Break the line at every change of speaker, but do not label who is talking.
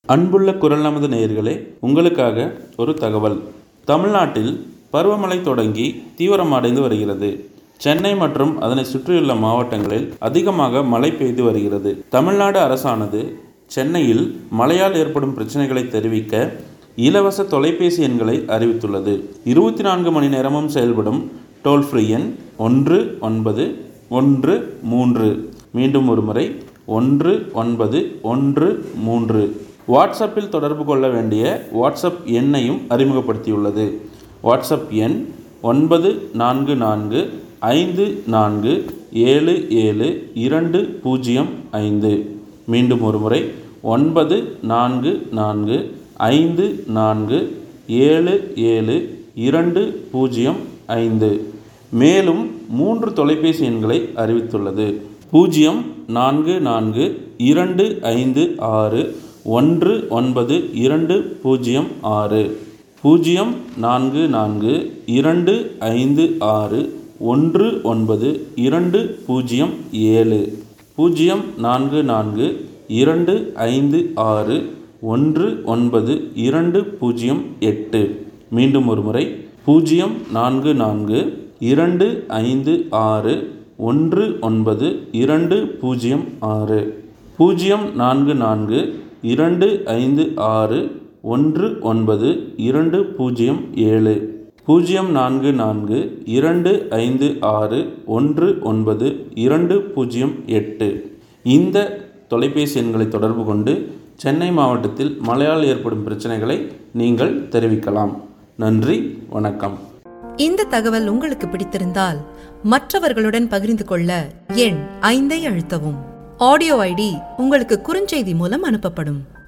அன்புள்ள குரல் நமது நேயர்களே உங்களுக்காக ஒரு தகவல் தமிழ்நாட்டில் பருவமழை தொடங்கி தீவிரமடைந்து வருகிறது சென்னை மற்றும் அதனை சுற்றியுள்ள மாவட்டங்களில் அதிகமாக மழை பெய்து வருகிறது தமிழ்நாடு அரசானது சென்னையில் மழையால் ஏற்படும் பிரச்சனைகளை தெரிவிக்க இலவச தொலைபேசி எண்களை அறிவித்துள்ளது இருபத்தி நான்கு மணி நேரமும் செயல்படும் டோல் ஃப்ரீ எண் ஒன்று ஒன்பது ஒன்று மூன்று மீண்டும் ஒரு முறை ஒன்று ஒன்பது ஒன்று மூன்று வாட்ஸ்அப்பில் தொடர்பு கொள்ள வேண்டிய வாட்ஸ்அப் எண்ணையும் அறிமுகப்படுத்தியுள்ளது வாட்ஸ்அப் எண் ஒன்பது நான்கு நான்கு ஐந்து நான்கு ஏழு ஏழு இரண்டு பூஜ்ஜியம் ஐந்து மீண்டும் ஒரு முறை ஒன்பது நான்கு நான்கு ஐந்து நான்கு ஏழு ஏழு இரண்டு பூஜ்ஜியம் ஐந்து மேலும் மூன்று தொலைபேசி எண்களை அறிவித்துள்ளது பூஜ்ஜியம் நான்கு நான்கு இரண்டு ஐந்து ஆறு ஒன்று ஒன்பது இரண்டு பூஜ்ஜியம் ஆறு பூஜ்ஜியம் நான்கு நான்கு இரண்டு ஐந்து ஆறு ஒன்று ஒன்பது இரண்டு பூஜ்ஜியம் ஏழு பூஜ்ஜியம் நான்கு நான்கு இரண்டு ஐந்து ஆறு ஒன்று ஒன்பது இரண்டு பூஜ்ஜியம் எட்டு மீண்டும் ஒரு முறை பூஜ்ஜியம் நான்கு நான்கு இரண்டு ஐந்து ஆறு ஒன்று ஒன்பது இரண்டு பூஜ்ஜியம் ஆறு பூஜ்ஜியம் நான்கு நான்கு இரண்டு ஐந்து ஆறு ஒன்று ஒன்பது இரண்டு பூஜ்ஜியம் ஏழு பூஜ்ஜியம் நான்கு நான்கு இரண்டு ஐந்து ஆறு ஒன்று ஒன்பது இரண்டு பூஜ்ஜியம் எட்டு இந்த தொலைபேசி எண்களை தொடர்பு கொண்டு சென்னை மாவட்டத்தில் மழையால் ஏற்படும் பிரச்சனைகளை நீங்கள் தெரிவிக்கலாம் நன்றி வணக்கம்
இந்த தகவல் உங்களுக்கு பிடித்திருந்தால் மற்றவர்களுடன் பகிர்ந்து கொள்ள எண் ஐந்தை அழுத்தவும் ஆடியோ ஐடி உங்களுக்கு குறுஞ்செய்தி மூலம் அனுப்பப்படும்